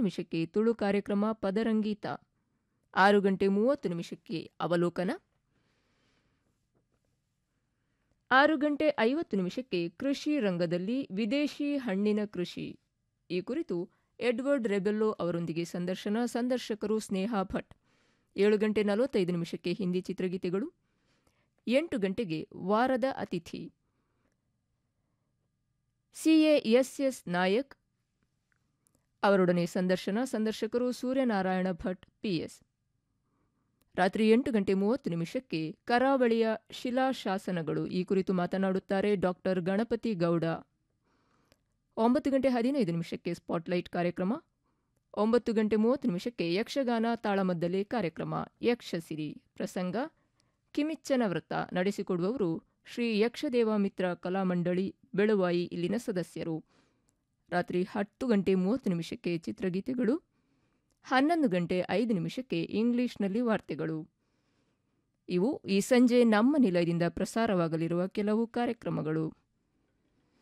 ನಿಮಿಷಕ್ಕೆ ತುಳು ಕಾರ್ಯಕ್ರಮ ಪದರಂಗೀತ ಆರು ಗಂಟೆ ಮೂವತ್ತು ನಿಮಿಷಕ್ಕೆ ಅವಲೋಕನ ಆರು ಗಂಟೆ ಐವತ್ತು ನಿಮಿಷಕ್ಕೆ ಕೃಷಿ ರಂಗದಲ್ಲಿ ವಿದೇಶಿ ಹಣ್ಣಿನ ಕೃಷಿ ಈ ಕುರಿತು ಎಡ್ವರ್ಡ್ ರೆಬೆಲ್ಲೋ ಅವರೊಂದಿಗೆ ಸಂದರ್ಶನ ಸಂದರ್ಶಕರು ಸ್ನೇಹಾ ಭಟ್ ಏಳು ಗಂಟೆ ನಲವತ್ತೈದು ನಿಮಿಷಕ್ಕೆ ಹಿಂದಿ ಚಿತ್ರಗೀತೆಗಳು ಎಂಟು ಗಂಟೆಗೆ ವಾರದ ಅತಿಥಿ ಸಿಎ ಎಸ್ ಎಸ್ ನಾಯಕ್ ಅವರೊಡನೆ ಸಂದರ್ಶನ ಸಂದರ್ಶಕರು ಸೂರ್ಯನಾರಾಯಣ ಭಟ್ ಪಿಎಸ್ ರಾತ್ರಿ ಎಂಟು ಗಂಟೆ ಮೂವತ್ತು ನಿಮಿಷಕ್ಕೆ ಕರಾವಳಿಯ ಶಿಲಾಶಾಸನಗಳು ಈ ಕುರಿತು ಮಾತನಾಡುತ್ತಾರೆ ಡಾಕ್ಟರ್ ಗಣಪತಿ ಗೌಡ ಒಂಬತ್ತು ಗಂಟೆ ಹದಿನೈದು ನಿಮಿಷಕ್ಕೆ ಸ್ಪಾಟ್ಲೈಟ್ ಕಾರ್ಯಕ್ರಮ ಒಂಬತ್ತು ಗಂಟೆ ಮೂವತ್ತು ನಿಮಿಷಕ್ಕೆ ಯಕ್ಷಗಾನ ತಾಳಮದ್ದಲೆ ಕಾರ್ಯಕ್ರಮ ಯಕ್ಷಸಿರಿ ಪ್ರಸಂಗ ಕಿಮಿಚ್ಚನ ವ್ರತ ನಡೆಸಿಕೊಡುವವರು ಶ್ರೀ ಯಕ್ಷದೇವಾಮಿತ್ರ ಕಲಾಮಂಡಳಿ ಬೆಳುವಾಯಿ ಇಲ್ಲಿನ ಸದಸ್ಯರು ರಾತ್ರಿ ಹತ್ತು ಗಂಟೆ ಮೂವತ್ತು ನಿಮಿಷಕ್ಕೆ ಚಿತ್ರಗೀತೆಗಳು ಹನ್ನೊಂದು ಗಂಟೆ ಐದು ನಿಮಿಷಕ್ಕೆ ಇಂಗ್ಲಿಷ್ನಲ್ಲಿ ವಾರ್ತೆಗಳು ಇವು ಈ ಸಂಜೆ ನಮ್ಮ ನಿಲಯದಿಂದ ಪ್ರಸಾರವಾಗಲಿರುವ ಕೆಲವು ಕಾರ್ಯಕ್ರಮಗಳು